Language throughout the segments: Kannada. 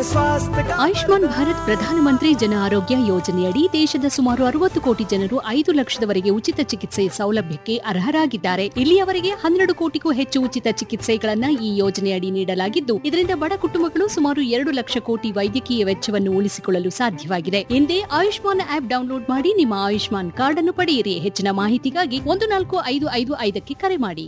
स्वास्थ्य का ಆಯುಷ್ಮಾನ್ ಭಾರತ್ ಪ್ರಧಾನಮಂತ್ರಿ ಜನ ಆರೋಗ್ಯ ಯೋಜನೆಯಡಿ ದೇಶದ ಸುಮಾರು ಅರವತ್ತು ಕೋಟಿ ಜನರು ಐದು ಲಕ್ಷದವರೆಗೆ ಉಚಿತ ಚಿಕಿತ್ಸೆ ಸೌಲಭ್ಯಕ್ಕೆ ಅರ್ಹರಾಗಿದ್ದಾರೆ ಇಲ್ಲಿಯವರೆಗೆ ಹನ್ನೆರಡು ಕೋಟಿಗೂ ಹೆಚ್ಚು ಉಚಿತ ಚಿಕಿತ್ಸೆಗಳನ್ನ ಈ ಯೋಜನೆಯಡಿ ನೀಡಲಾಗಿದ್ದು ಇದರಿಂದ ಬಡ ಕುಟುಂಬಗಳು ಸುಮಾರು ಎರಡು ಲಕ್ಷ ಕೋಟಿ ವೈದ್ಯಕೀಯ ವೆಚ್ಚವನ್ನು ಉಳಿಸಿಕೊಳ್ಳಲು ಸಾಧ್ಯವಾಗಿದೆ ಹಿಂದೆ ಆಯುಷ್ಮಾನ್ ಆಪ್ ಡೌನ್ಲೋಡ್ ಮಾಡಿ ನಿಮ್ಮ ಆಯುಷ್ಮಾನ್ ಕಾರ್ಡ್ ಅನ್ನು ಪಡೆಯಿರಿ ಹೆಚ್ಚಿನ ಮಾಹಿತಿಗಾಗಿ ಒಂದು ನಾಲ್ಕು ಐದು ಐದು ಐದಕ್ಕೆ ಕರೆ ಮಾಡಿ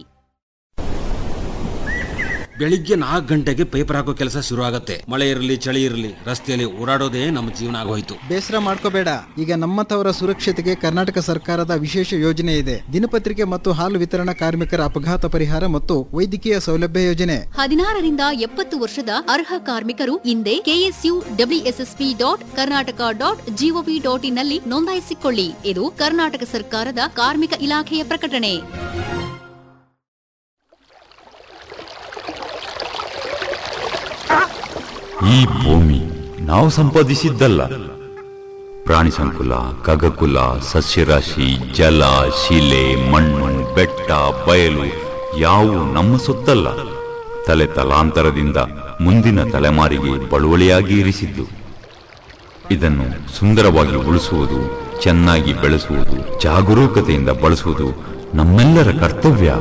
ಬೆಳಿಗ್ಗೆ ನಾಲ್ಕು ಗಂಟೆಗೆ ಪೇಪರ್ ಹಾಕೋ ಕೆಲಸ ಶುರು ಆಗತ್ತೆ ಮಳೆ ಇರಲಿ ಚಳಿ ಇರಲಿ ರಸ್ತೆಯಲ್ಲಿ ಓಡಾಡೋದೇ ನಮ್ಮ ಜೀವನ ಆಗೋಯ್ತು ಬೇಸರ ಮಾಡ್ಕೋಬೇಡ ಈಗ ನಮ್ಮಂಥವರ ಸುರಕ್ಷತೆಗೆ ಕರ್ನಾಟಕ ಸರ್ಕಾರದ ವಿಶೇಷ ಯೋಜನೆ ಇದೆ ದಿನಪತ್ರಿಕೆ ಮತ್ತು ಹಾಲು ವಿತರಣಾ ಕಾರ್ಮಿಕರ ಅಪಘಾತ ಪರಿಹಾರ ಮತ್ತು ವೈದ್ಯಕೀಯ ಸೌಲಭ್ಯ ಯೋಜನೆ ಹದಿನಾರರಿಂದ ಎಪ್ಪತ್ತು ವರ್ಷದ ಅರ್ಹ ಕಾರ್ಮಿಕರು ಹಿಂದೆ KSU WSSP dot Karnataka dot GOV dot ಇನ್ನಲ್ಲಿ ನೋಂದಾಯಿಸಿಕೊಳ್ಳಿ ಇದು ಕರ್ನಾಟಕ ಸರ್ಕಾರದ ಕಾರ್ಮಿಕ ಇಲಾಖೆಯ ಪ್ರಕಟಣೆ ಈ ಭೂಮಿ ನಾವು ಸಂಪಾದಿಸಿದ್ದಲ್ಲ ಪ್ರಾಣಿ ಸಂಕುಲ ಖಗಕುಲ ಸಸ್ಯರಾಶಿ ಜಲ ಶಿಲೆ ಮಣ್ಣು ಬೆಟ್ಟ ಬಯಲು ಯಾವು ನಮ್ಮ ಸೊತ್ತಲ್ಲ ತಲೆ ತಲಾಂತರದಿಂದ ಮುಂದಿನ ತಲೆಮಾರಿಗೆ ಬಳುವಳಿಯಾಗಿ ಇರಿಸಿದ್ದು ಇದನ್ನು ಸುಂದರವಾಗಿ ಉಳಿಸುವುದು ಚೆನ್ನಾಗಿ ಬೆಳೆಸುವುದು ಜಾಗರೂಕತೆಯಿಂದ ಬಳಸುವುದು ನಮ್ಮೆಲ್ಲರ ಕರ್ತವ್ಯ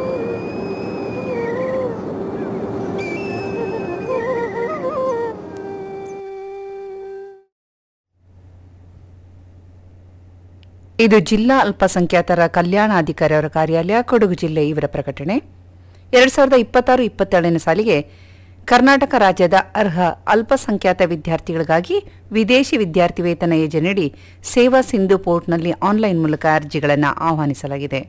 ಇದು ಜಿಲ್ಲಾ ಅಲ್ಪಸಂಖ್ಯಾತರ ಕಲ್ಯಾಣಾಧಿಕಾರಿಯವರ ಕಾರ್ಯಾಲಯ ಕೊಡಗು ಜಿಲ್ಲೆ ಇವರ ಪ್ರಕಟಣೆ ಎರಡ್ ಸಾವಿರದ ಇಪ್ಪತ್ತಾರು ಇಪ್ಪತ್ತೇಳನೇ ಸಾಲಿಗೆ ಕರ್ನಾಟಕ ರಾಜ್ಯದ ಅರ್ಹ ಅಲ್ಪಸಂಖ್ಯಾತ ವಿದ್ಯಾರ್ಥಿಗಳಿಗಾಗಿ ವಿದೇಶಿ ವಿದ್ಯಾರ್ಥಿ ವೇತನ ಯೋಜನೆಯಡಿ ಸೇವಾ ಸಿಂಧು ಪೋರ್ಟ್ನಲ್ಲಿ ಆನ್ಲೈನ್ ಮೂಲಕ ಅರ್ಜಿಗಳನ್ನು ಆಹ್ವಾನಿಸಲಾಗಿದೆ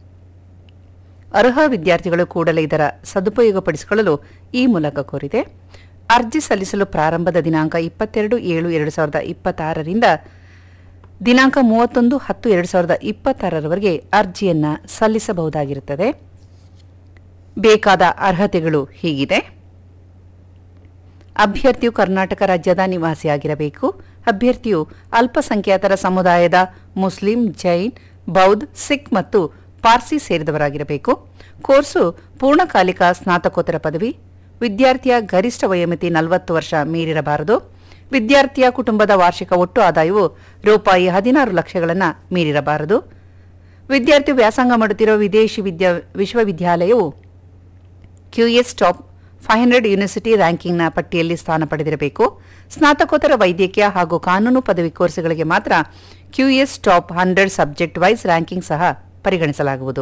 ಅರ್ಹ ವಿದ್ಯಾರ್ಥಿಗಳು ಕೂಡಲೇ ಇದರ ಸದುಪಯೋಗಪಡಿಸಿಕೊಳ್ಳಲು ಈ ಮೂಲಕ ಕೋರಿದೆ ಅರ್ಜಿ ಸಲ್ಲಿಸಲು ಪ್ರಾರಂಭದ ದಿನಾಂಕ ಇಪ್ಪತ್ತೆರಡು ಏಳು ಎರಡು ಸಾವಿರದ ಇಪ್ಪತ್ತಾರರಿಂದ ದಿನಾಂಕ ಮೂವತ್ತೊಂದು ಹತ್ತು ಎರಡು ಸಾವಿರದ ಇಪ್ಪತ್ತಾರರವರೆಗೆ ಅರ್ಜಿಯನ್ನು ಸಲ್ಲಿಸಬಹುದಾಗಿರುತ್ತದೆ ಬೇಕಾದ ಅರ್ಹತೆಗಳು ಹೀಗಿದೆ ಅಭ್ಯರ್ಥಿಯು ಕರ್ನಾಟಕ ರಾಜ್ಯದ ನಿವಾಸಿಯಾಗಿರಬೇಕು ಅಭ್ಯರ್ಥಿಯು ಅಲ್ಪಸಂಖ್ಯಾತರ ಸಮುದಾಯದ ಮುಸ್ಲಿಂ ಜೈನ್ ಬೌದ್ಧ ಸಿಖ್ ಮತ್ತು ಪಾರ್ಸಿ ಸೇರಿದವರಾಗಿರಬೇಕು ಕೋರ್ಸು ಪೂರ್ಣಕಾಲಿಕ ಸ್ನಾತಕೋತ್ತರ ಪದವಿ ವಿದ್ಯಾರ್ಥಿಯ ಗರಿಷ್ಠ ವಯೋಮಿತಿ ನಲವತ್ತು ವರ್ಷ ಮೀರಿರಬಾರದು ವಿದ್ಯಾರ್ಥಿಯ ಕುಟುಂಬದ ವಾರ್ಷಿಕ ಒಟ್ಟು ಆದಾಯವು ರೂಪಾಯಿ ಹದಿನಾರು ಲಕ್ಷಗಳನ್ನು ಮೀರಿರಬಾರದು ವಿದ್ಯಾರ್ಥಿ ವ್ಯಾಸಂಗ ಮಾಡುತ್ತಿರುವ ವಿದೇಶಿ ವಿದ್ಯಾ ವಿಶ್ವವಿದ್ಯಾಲಯವು QS top five hundred university ರ್ಯಾಂಕಿಂಗ್ನ ಪಟ್ಟಿಯಲ್ಲಿ ಸ್ಥಾನ ಪಡೆದಿರಬೇಕು ಸ್ನಾತಕೋತ್ತರ ವೈದ್ಯಕೀಯ ಹಾಗೂ ಕಾನೂನು ಪದವಿ ಕೋರ್ಸ್ಗಳಿಗೆ ಮಾತ್ರ QS top hundred subject wise ranking ಸಹ ಪರಿಗಣಿಸಲಾಗುವುದು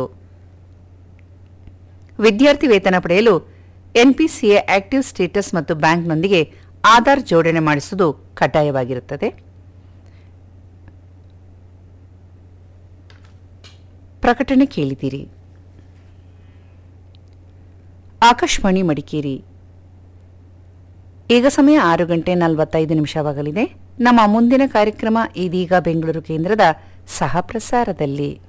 ವಿದ್ಯಾರ್ಥಿ ವೇತನ ಪಡೆಯಲು ಎನ್ಪಿಸಿಎ ಆಕ್ಟಿವ್ ಸ್ಟೇಟಸ್ ಮತ್ತು ಬ್ಯಾಂಕ್ನೊಂದಿಗೆ ಆಧಾರ್ ಜೋಡಣೆ ಮಾಡಿಸುವುದು ಕಡ್ಡಾಯವಾಗಿರುತ್ತದೆ ಪ್ರಕಟಣೆ ಕೇಳಿದ್ದೀರಿ ಆಕಾಶವಾಣಿ ಮಡಿಕೇರಿ ಈಗ ಸಮಯ ಆರು ಗಂಟೆ ನಲವತ್ತೈದು ನಿಮಿಷವಾಗಲಿದೆ ನಮ್ಮ ಮುಂದಿನ ಕಾರ್ಯಕ್ರಮ ಇದೀಗ ಬೆಂಗಳೂರು ಕೇಂದ್ರದ ಸಹ ಪ್ರಸಾರದಲ್ಲಿ